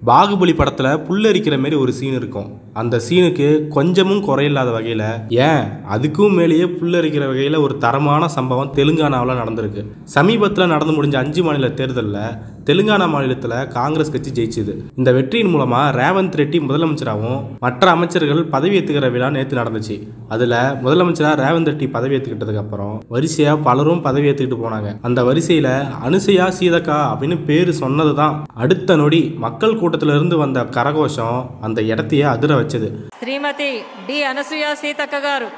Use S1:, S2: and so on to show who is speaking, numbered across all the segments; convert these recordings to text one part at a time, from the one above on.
S1: பாகுபலி படத்துல புல்லரிக்கிற மாதிரி ஒரு சீன் இருக்கும் அந்த சீனுக்கு கொஞ்சமும் குறையில்லாத வகையில ஏன் அதுக்கும் மேலேயே புல்லரிக்கிற வகையில ஒரு தரமான சம்பவம் தெலுங்கானாவில் நடந்திருக்கு சமீபத்தில் நடந்து முடிஞ்ச அஞ்சு மாநில தேர்தலில் தெலுங்கானா மாநிலத்தில் காங்கிரஸ் கட்சி ஜெயிச்சது இந்த வெற்றியின் மூலமா ரேவந்த் ரெட்டி முதலமைச்சராகவும் மற்ற அமைச்சர்கள் பதவியேற்றுக்கிற விழா நேற்று நடந்துச்சு அதுல முதலமைச்சரா ரேவந்த் ரெட்டி பதவியேற்றுக்கிட்டதுக்கு அப்புறம் வரிசையா பலரும் பதவியேற்றுக்கிட்டு போனாங்க அந்த வரிசையில அனுசையா சீதக்கா அப்படின்னு பேரு சொன்னதுதான் அடுத்த நொடி மக்கள் கூட்டத்துல இருந்து வந்த கரகோஷம் அந்த இடத்தையே அதிர வச்சது
S2: శ్రీమతి డి అనసూయ సీతక్క గారు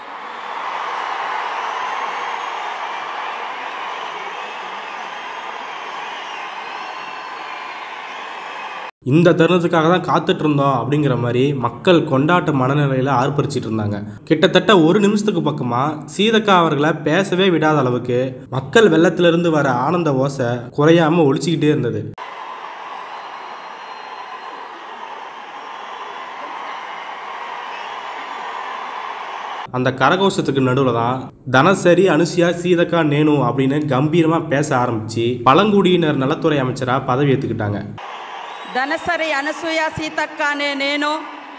S1: இந்த தருணத்துக்காக தான் காத்துட்டு இருந்தோம் அப்படிங்கிற மாதிரி மக்கள் கொண்டாட்ட மனநிலையில ஆர்ப்பரிச்சிட்டு இருந்தாங்க கிட்டத்தட்ட ஒரு நிமிஷத்துக்கு பக்கமா சீதக்கா அவர்களை பேசவே விடாத அளவுக்கு மக்கள் வெள்ளத்திலிருந்து வர ஆனந்த ஓசை குறையாம ஒழிச்சுக்கிட்டே இருந்தது அந்த கரகோஷத்துக்கு நடுவில் தான் தனசரி அனுசியா சீதக்கா நேனு அப்படின்னு கம்பீரமாக பேச ஆரம்பிச்சு பழங்குடியினர் நலத்துறை அமைச்சராக பதவி ஏற்றுக்கிட்டாங்க
S3: ధనసరి అనసూయ సీతక్క అనే నేను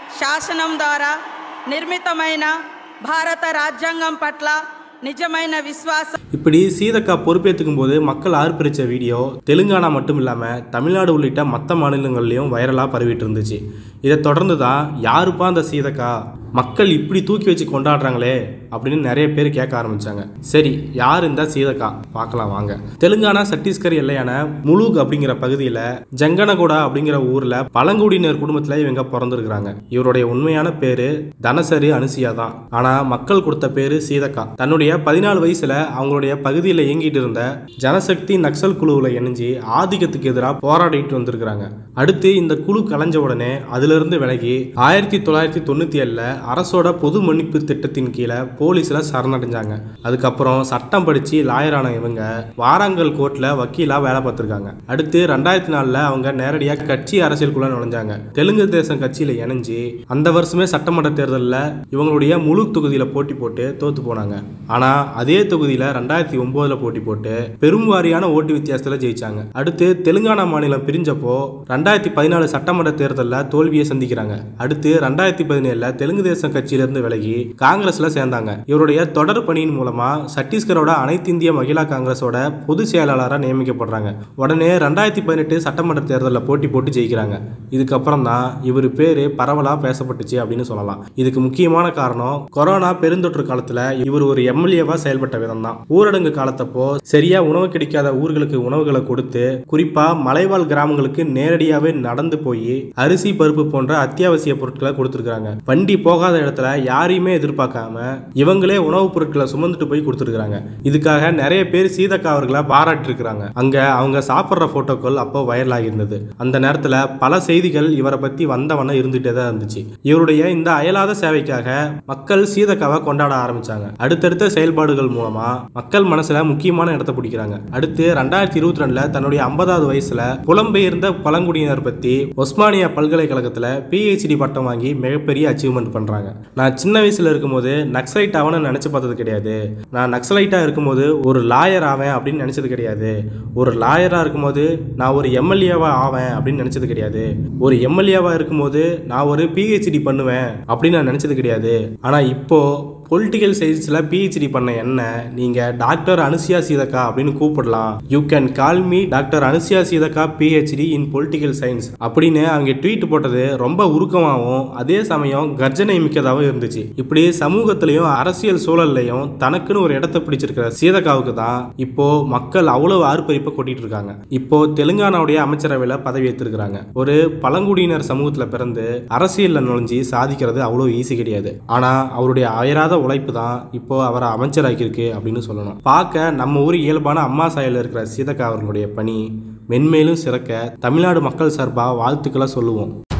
S3: శాసనం ద్వారా నిర్మితమైన భారత రాజ్యాంగం పట్ల నిజమైన విశ్వాసం
S1: இப்படி சீதக்கா பொறுப்பேற்றுக்கும் போது மக்கள் ஆர்ப்பரிச்ச வீடியோ தெலுங்கானா மட்டும் இல்லாமல் தமிழ்நாடு உள்ளிட்ட மற்ற மாநிலங்கள்லையும் வைரலாக பரவிட்டு இருந்துச்சு இதை தொடர்ந்து தான் யாருப்பா அந்த சீதக்கா மக்கள் இப்படி தூக்கி வச்சு கொண்டாடுறாங்களே அப்படின்னு நிறைய பேர் கேட்க ஆரம்பிச்சாங்க சரி யார் இந்த சீதக்கா பார்க்கலாம் வாங்க தெலுங்கானா சத்தீஸ்கர் எல்லையான முலுக் அப்படிங்கிற பகுதியில் ஜங்கனகோடா அப்படிங்கிற ஊரில் பழங்குடியினர் குடும்பத்தில் இவங்க பிறந்திருக்கிறாங்க இவருடைய உண்மையான பேரு தனசரி அனுசியா தான் ஆனால் மக்கள் கொடுத்த பேரு சீதக்கா தன்னுடைய பதினாலு வயசுல அவங்களுடைய பகுதியில் இயங்கிட்டு இருந்த ஜனசக்தி நக்சல் குழுவில் இணைஞ்சு ஆதிக்கத்துக்கு எதிராக போராடிட்டு வந்திருக்கிறாங்க அடுத்து இந்த குழு கலைஞ்ச உடனே அதிலிருந்து விலகி ஆயிரத்தி தொள்ளாயிரத்தி தொண்ணூற்றி ஏழில் அரசோட பொது மன்னிப்பு திட்டத்தின் கீழே போலீஸில் சரணடைஞ்சாங்க அதுக்கப்புறம் சட்டம் படித்து லாயரான இவங்க வாராங்கல் கோர்ட்டில் வக்கீலாக வேலை பார்த்துருக்காங்க அடுத்து ரெண்டாயிரத்தி நாலில் அவங்க நேரடியாக கட்சி அரசியலுக்குள்ள நுழைஞ்சாங்க தெலுங்கு தேசம் கட்சியில் இணைஞ்சு அந்த வருஷமே சட்டமன்ற தேர்தலில் இவங்களுடைய முழு தொகுதியில் போட்டி போட்டு தோத்து போனாங்க ஆனால் அதே தொகுதியில் ரெண்டாயிரத்தி ஒம்போதில் போட்டி போட்டு பெரும் வாரியான ஓட்டு வித்தியாசத்தில் ஜெயிச்சாங்க அடுத்து தெலுங்கானா மாநிலம் பிரிஞ்சப்போ ரெண்டாயிரத்தி பதினாலு சட்டமன்ற தேர்தலில் தோல்வியை சந்திக்கிறாங்க அடுத்து ரெண்டாயிரத்தி பதினேழில் தெலுங்கு தேசம் கட்சியிலிருந்து விலகி காங்கிரஸ்ல சேர்ந்தாங்க இவருடைய தொடர் பணியின் மூலமா சத்தீஸ்கரோட அனைத்து இந்திய மகிழா காங்கிரஸோட பொதுச் செயலாளராக நியமிக்கப்படுறாங்க உடனே ரெண்டாயிரத்தி பதினெட்டு சட்டமன்ற தேர்தலில் போட்டி போட்டு ஜெயிக்கிறாங்க இதுக்கப்புறம் தான் இவர் பேரு பரவலா பேசப்பட்டுச்சு அப்படின்னு சொல்லலாம் இதுக்கு முக்கியமான காரணம் கொரோனா பெருந்தொற்று காலத்துல இவர் ஒரு எம்எல்ஏவா செயல்பட்ட விதம் தான் ஊரடங்கு காலத்தப்போ சரியா உணவு கிடைக்காத ஊர்களுக்கு உணவுகளை கொடுத்து குறிப்பா மலைவாழ் கிராமங்களுக்கு நேரடியாவே நடந்து போய் அரிசி பருப்பு போன்ற அத்தியாவசிய பொருட்களை கொடுத்துருக்காங்க வண்டி போகாத இடத்துல யாரையுமே எதிர்பார்க்காம இவங்களே உணவுப் பொருட்களை சுமந்துட்டு போய் கொடுத்துருக்காங்க இதுக்காக நிறைய பேர் சீதக்கா அவர்களை பாராட்டிருக்கிறாங்க அங்க அவங்க சாப்பிட்ற போட்டோக்கள் அப்போ வைரல் ஆகியிருந்தது அந்த நேரத்துல பல செய்திகள் இவரை பத்தி வந்தவன இருந்துட்டே தான் இருந்துச்சு இவருடைய இந்த அயலாத சேவைக்காக மக்கள் சீதக்காவை கொண்டாட ஆரம்பிச்சாங்க அடுத்தடுத்த செயல்பாடுகள் மூலமா மக்கள் மனசுல முக்கியமான இடத்தை பிடிக்கிறாங்க அடுத்து ரெண்டாயிரத்தி இருபத்தி ரெண்டுல தன்னுடைய ஐம்பதாவது வயசுல புலம்பெயர்ந்த பழங்குடியினர் பத்தி ஒஸ்மானியா பல்கலைக்கழகத்துல பிஹெச்டி பட்டம் வாங்கி மிகப்பெரிய அச்சீவ்மெண்ட் பண்றாங்க நான் சின்ன வயசுல இருக்கும்போது நக்சலைட் ஆவன்னு நினைச்சு பார்த்தது கிடையாது நான் நக்சலைட்டா இருக்கும்போது ஒரு லாயர் ஆவேன் அப்படின்னு நினைச்சது கிடையாது ஒரு லாயரா இருக்கும்போது நான் ஒரு எம்எல்ஏவா ஆவேன் அப்படின்னு நினைச்சது கிடையாது ஒரு எம்எல்ஏவா இருக்கும்போது நான் ஒரு பிஹெச்டி பண்ணுவேன் அப்படின்னு நான் நினைச்சது கிடையாது ஆனா இப்போ பொலிட்டிக்கல் சயின்ஸில் பிஹெச்டி பண்ண என்ன நீங்கள் டாக்டர் அனுசியா சீதக்கா அப்படின்னு கூப்பிடலாம் you can call me doctor Anusiya Seethakka PhD in political science அப்படின்னு அவங்க ட்வீட் போட்டது ரொம்ப உருக்கமாகவும் அதே சமயம் கர்ஜனை மிக்கதாகவும் இருந்துச்சு இப்படி சமூகத்திலையும் அரசியல் சூழல்லையும் தனக்குன்னு ஒரு இடத்த பிடிச்சிருக்கிற சீதக்காவுக்கு தான் இப்போ மக்கள் அவ்வளவு ஆர்ப்பரிப்பை கொட்டிட்டு இருக்காங்க இப்போ தெலுங்கானாவுடைய அமைச்சரவையில் பதவி ஏற்றிருக்கிறாங்க ஒரு பழங்குடியினர் சமூகத்தில் பிறந்து அரசியலில் நுழைஞ்சு சாதிக்கிறது அவ்வளோ ஈஸி கிடையாது ஆனால் அவருடைய அயராத உழைப்பு தான் இப்போ அவரை அமைச்சராக்கியிருக்கு அப்படின்னு சொல்லணும் பார்க்க நம்ம ஊர் இயல்பான அம்மா சாயலில் இருக்கிற சீதக்கா அவர்களுடைய பணி மென்மேலும் சிறக்க தமிழ்நாடு மக்கள் சார்பாக வாழ்த்துக்களை சொல்லுவோம்